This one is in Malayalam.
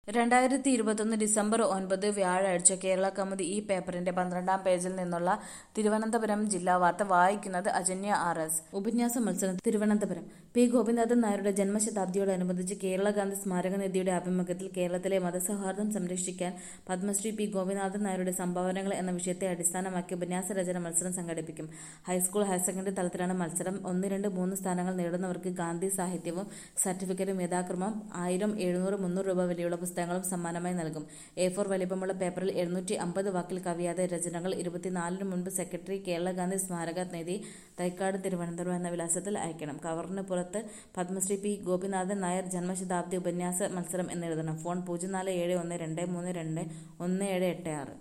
രണ്ടായിരത്തി ഇരുപത്തൊന്ന് ഡിസംബർ ഒൻപത് വ്യാഴാഴ്ച കേരള കൗമുദി ഈ പേപ്പറിന്റെ പന്ത്രണ്ടാം പേജിൽ നിന്നുള്ള തിരുവനന്തപുരം ജില്ലാ വാർത്ത വായിക്കുന്നത് അജന്യ ആർ എസ് ഉപന്യാസ മത്സരം തിരുവനന്തപുരം പി ഗോപിനാഥൻ നായരുടെ ജന്മശതാബ്ദിയോടനുബന്ധിച്ച് കേരള ഗാന്ധി സ്മാരക നിധിയുടെ ആഭിമുഖ്യത്തിൽ കേരളത്തിലെ മതസൗഹാർദ്ദം സംരക്ഷിക്കാൻ പത്മശ്രീ പി ഗോപിനാഥൻ നായരുടെ സംഭാവനകൾ എന്ന വിഷയത്തെ അടിസ്ഥാനമാക്കി ഉപന്യാസ രചന മത്സരം സംഘടിപ്പിക്കും ഹൈസ്കൂൾ ഹയർ സെക്കൻഡറി തലത്തിലാണ് മത്സരം ഒന്ന് രണ്ട് മൂന്ന് സ്ഥാനങ്ങൾ നേടുന്നവർക്ക് ഗാന്ധി സാഹിത്യവും സർട്ടിഫിക്കറ്റും യഥാക്രമം ആയിരം എഴുന്നൂറ് മുന്നൂറ് രൂപ വിലയുള്ള പുസ്തകങ്ങളും സമ്മാനമായി നൽകും എ ഫോർ വലിപ്പമുള്ള പേപ്പറിൽ എഴുന്നൂറ്റി അമ്പത് വാക്കിൽ കവിയാതെ രചനകൾ ഇരുപത്തിനാലിന് മുൻപ് സെക്രട്ടറി കേരള ഗാന്ധി സ്മാരക നിധി തൈക്കാട് തിരുവനന്തപുരം എന്ന വിലാസത്തിൽ അയക്കണം കവറിന് പുറത്ത് പത്മശ്രീ പി ഗോപിനാഥൻ നായർ ജന്മശതാബ്ദി ഉപന്യാസ മത്സരം എന്നെഴുതണം ഫോൺ പൂജ്യം നാല് ഏഴ് ഒന്ന് രണ്ട് മൂന്ന് രണ്ട് ഒന്ന് ഏഴ് എട്ട് ആറ്